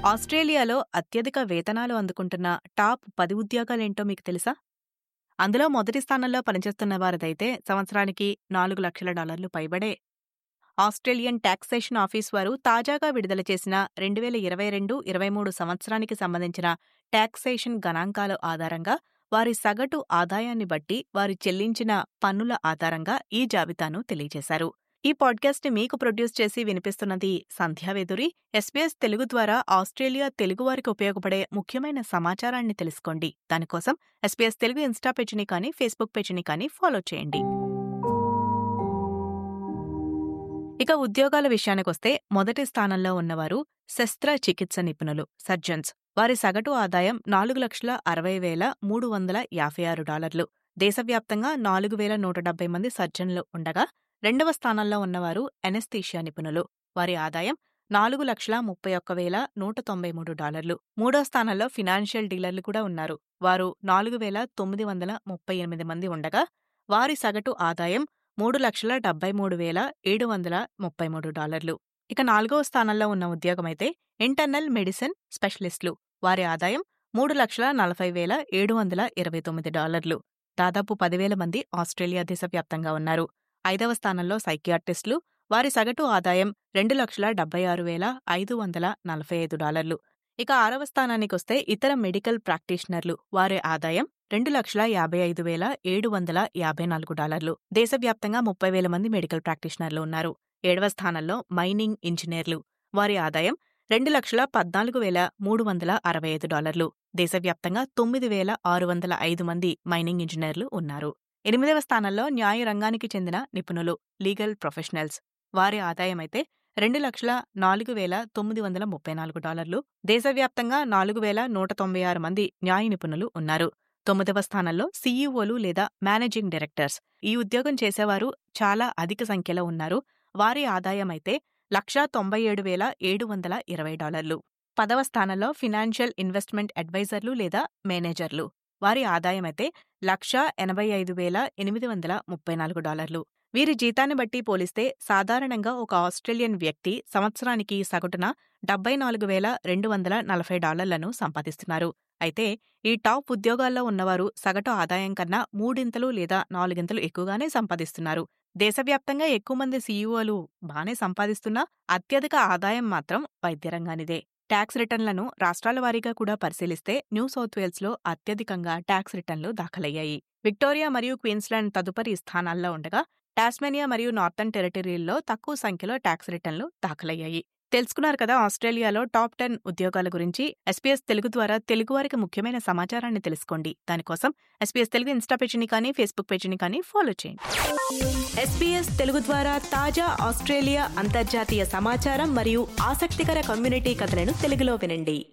ఆస్ట్రేలియాలో అత్యధిక వేతనాలు అందుకుంటున్న టాప్ పది ఉద్యోగాలేంటో మీకు తెలుసా అందులో మొదటి స్థానంలో పనిచేస్తున్న వారిదైతే సంవత్సరానికి నాలుగు లక్షల డాలర్లు పైబడే ఆస్ట్రేలియన్ టాక్సేషన్ ఆఫీస్ వారు తాజాగా విడుదల చేసిన రెండు వేల ఇరవై రెండు ఇరవై మూడు సంవత్సరానికి సంబంధించిన టాక్సేషన్ గణాంకాల ఆధారంగా వారి సగటు ఆదాయాన్ని బట్టి వారు చెల్లించిన పన్నుల ఆధారంగా ఈ జాబితాను తెలియజేశారు ఈ పాడ్కాస్ట్ మీకు ప్రొడ్యూస్ చేసి వినిపిస్తున్నది సంధ్యావేదురి ఎస్బీఎస్ తెలుగు ద్వారా ఆస్ట్రేలియా తెలుగువారికి ఉపయోగపడే ముఖ్యమైన సమాచారాన్ని తెలుసుకోండి దానికోసం ఎస్బీఎస్ తెలుగు ఇన్స్టా పేజీని కానీ ఫేస్బుక్ పేజీని కానీ ఫాలో చేయండి ఇక ఉద్యోగాల విషయానికొస్తే మొదటి స్థానంలో ఉన్నవారు శస్త్రచికిత్స నిపుణులు సర్జన్స్ వారి సగటు ఆదాయం నాలుగు లక్షల అరవై వేల మూడు వందల యాభై ఆరు డాలర్లు దేశవ్యాప్తంగా నాలుగు వేల నూట డెబ్బై మంది సర్జన్లు ఉండగా రెండవ స్థానంలో ఉన్నవారు ఎనెస్థీషియా నిపుణులు వారి ఆదాయం నాలుగు లక్షల ముప్పై ఒక్క వేల నూట తొంభై మూడు డాలర్లు మూడో స్థానంలో ఫినాన్షియల్ డీలర్లు కూడా ఉన్నారు వారు నాలుగు వేల తొమ్మిది వందల ముప్పై ఎనిమిది మంది ఉండగా వారి సగటు ఆదాయం మూడు లక్షల డెబ్బై మూడు వేల ఏడు వందల ముప్పై మూడు డాలర్లు ఇక నాలుగవ స్థానంలో ఉన్న ఉద్యోగమైతే ఇంటర్నల్ మెడిసిన్ స్పెషలిస్టులు వారి ఆదాయం మూడు లక్షల నలభై వేల ఏడు వందల ఇరవై తొమ్మిది డాలర్లు దాదాపు పదివేల మంది ఆస్ట్రేలియా దేశవ్యాప్తంగా ఉన్నారు ఐదవ స్థానంలో సైకియాట్రిస్టులు వారి సగటు ఆదాయం రెండు లక్షల డెబ్బై ఆరు వేల ఐదు వందల నలభై ఐదు డాలర్లు ఇక ఆరవ స్థానానికొస్తే ఇతర మెడికల్ ప్రాక్టీషనర్లు వారి ఆదాయం రెండు లక్షల యాభై ఐదు వేల ఏడు వందల యాభై నాలుగు డాలర్లు దేశవ్యాప్తంగా ముప్పై వేల మంది మెడికల్ ప్రాక్టీషనర్లు ఉన్నారు ఏడవ స్థానంలో మైనింగ్ ఇంజనీర్లు వారి ఆదాయం రెండు లక్షల పద్నాలుగు వేల మూడు వందల అరవై ఐదు డాలర్లు దేశవ్యాప్తంగా తొమ్మిది వేల ఆరు వందల ఐదు మంది మైనింగ్ ఇంజనీర్లు ఉన్నారు ఎనిమిదవ స్థానంలో న్యాయ రంగానికి చెందిన నిపుణులు లీగల్ ప్రొఫెషనల్స్ వారి ఆదాయమైతే రెండు లక్షల నాలుగు వేల తొమ్మిది వందల ముప్పై నాలుగు డాలర్లు దేశవ్యాప్తంగా నాలుగు వేల నూట తొంభై ఆరు మంది న్యాయ నిపుణులు ఉన్నారు తొమ్మిదవ స్థానంలో సీఈఓలు లేదా మేనేజింగ్ డైరెక్టర్స్ ఈ ఉద్యోగం చేసేవారు చాలా అధిక సంఖ్యలో ఉన్నారు వారి ఆదాయమైతే లక్షా తొంభై ఏడు వేల ఏడు వందల ఇరవై డాలర్లు పదవ స్థానంలో ఫినాన్షియల్ ఇన్వెస్ట్మెంట్ అడ్వైజర్లు లేదా మేనేజర్లు వారి ఆదాయమైతే లక్షా ఎనభై ఐదు వేల ఎనిమిది వందల ముప్పై నాలుగు డాలర్లు వీరి జీతాన్ని బట్టి పోలిస్తే సాధారణంగా ఒక ఆస్ట్రేలియన్ వ్యక్తి సంవత్సరానికి సగటున డెబ్బై నాలుగు వేల రెండు వందల నలభై డాలర్లను సంపాదిస్తున్నారు అయితే ఈ టాప్ ఉద్యోగాల్లో ఉన్నవారు సగటు ఆదాయం కన్నా మూడింతలు లేదా నాలుగింతలు ఎక్కువగానే సంపాదిస్తున్నారు దేశవ్యాప్తంగా ఎక్కువ మంది సీఈఓలు బానే సంపాదిస్తున్నా అత్యధిక ఆదాయం మాత్రం వైద్యరంగానిదే ట్యాక్స్ రిటర్న్లను రాష్ట్రాల వారీగా కూడా పరిశీలిస్తే న్యూ సౌత్ వేల్స్లో అత్యధికంగా ట్యాక్స్ రిటర్న్లు దాఖలయ్యాయి విక్టోరియా మరియు క్వీన్స్లాండ్ తదుపరి స్థానాల్లో ఉండగా టాస్మేనియా మరియు నార్థన్ టెరిటరీల్లో తక్కువ సంఖ్యలో ట్యాక్స్ రిటర్న్లు దాఖలయ్యాయి తెలుసుకున్నారు కదా ఆస్ట్రేలియాలో టాప్ టెన్ ఉద్యోగాల గురించి ఎస్పీఎస్ తెలుగు ద్వారా తెలుగువారికి ముఖ్యమైన సమాచారాన్ని తెలుసుకోండి దానికోసం ఎస్పీఎస్ తెలుగు ఇన్స్టా పేజీని కానీ ఫేస్బుక్ పేజీని కానీ ఫాలో చేయండి ఎస్పీఎస్ తెలుగు ద్వారా తాజా ఆస్ట్రేలియా అంతర్జాతీయ సమాచారం మరియు ఆసక్తికర కమ్యూనిటీ కథలను తెలుగులో వినండి